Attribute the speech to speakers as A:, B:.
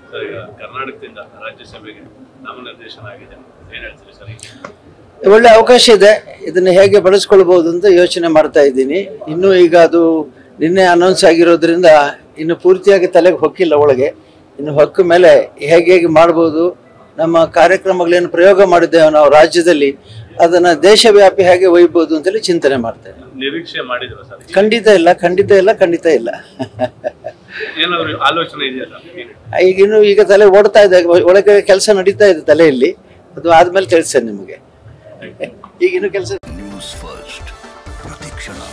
A: Sir ಈಗ ಕರ್ನಾಟಕದಿಂದ ರಾಜ್ಯಸಭೆಗೆ ನಾಮನಿರ್ದೇಶನ ಆಗಿದೆ ಏನ್ ಹೇಳ್ತೀರಿ ಸರ್ ಈಗ?
B: ಒಳ್ಳೆ ಅವಕಾಶ ಇದೆ ಇದನ್ನು ಹೇಗೆ ಬಳಸ್ಕೊಳ್ಬಹುದು ಅಂತ ಯೋಚನೆ ಮಾಡ್ತಾ ಇದ್ದೀನಿ ಇನ್ನೂ ಈಗ ಅದು ನಿನ್ನೆ ಅನೌನ್ಸ್ ಆಗಿರೋದ್ರಿಂದ ಇನ್ನು ಪೂರ್ತಿಯಾಗಿ ತಲೆಗೆ ಹೊಕ್ಕಿಲ್ಲ ಒಳಗೆ ಇನ್ನು ಹೊಕ್ಕ ಮೇಲೆ ಹೇಗೆ ಹೇಗೆ ಮಾಡ್ಬೋದು ನಮ್ಮ ಕಾರ್ಯಕ್ರಮಗಳೇನು ಪ್ರಯೋಗ ಮಾಡಿದ್ದೇವೆ ನಾವು ರಾಜ್ಯದಲ್ಲಿ ಅದನ್ನ ದೇಶವ್ಯಾಪಿ ಹೇಗೆ ಒಯ್ಬೋದು ಅಂತೇಳಿ ಚಿಂತನೆ ಮಾಡ್ತೇವೆ
A: ನಿರೀಕ್ಷೆ ಮಾಡಿದ್ರು ಸರ್
B: ಖಂಡಿತ ಇಲ್ಲ ಖಂಡಿತ ಇಲ್ಲ ಖಂಡಿತ ಇಲ್ಲ
A: ಏನಾದ್ರು ಆಲೋಚನೆ ಇದೆಯಾ ಸರ್ ಏನು?
B: ಈಗ ಇನ್ನು ಈಗ ತಲೆ ಓಡ್ತಾ ಇದೆ ಒಳಗೆ ಕೆಲಸ ನಡೀತಾ ಇದೆ ತಲೆಯಲ್ಲಿ ಅದು ಆದ್ಮೇಲೆ ತಿಳಿಸ್ತೇನೆ ನಿಮಗೆ ಈಗ ಇನ್ನು ಕೆಲಸ
C: ನ್ಯೂಸ್ ಫಸ್ಟ್ ಪ್ರತಿಕ್ಷಣ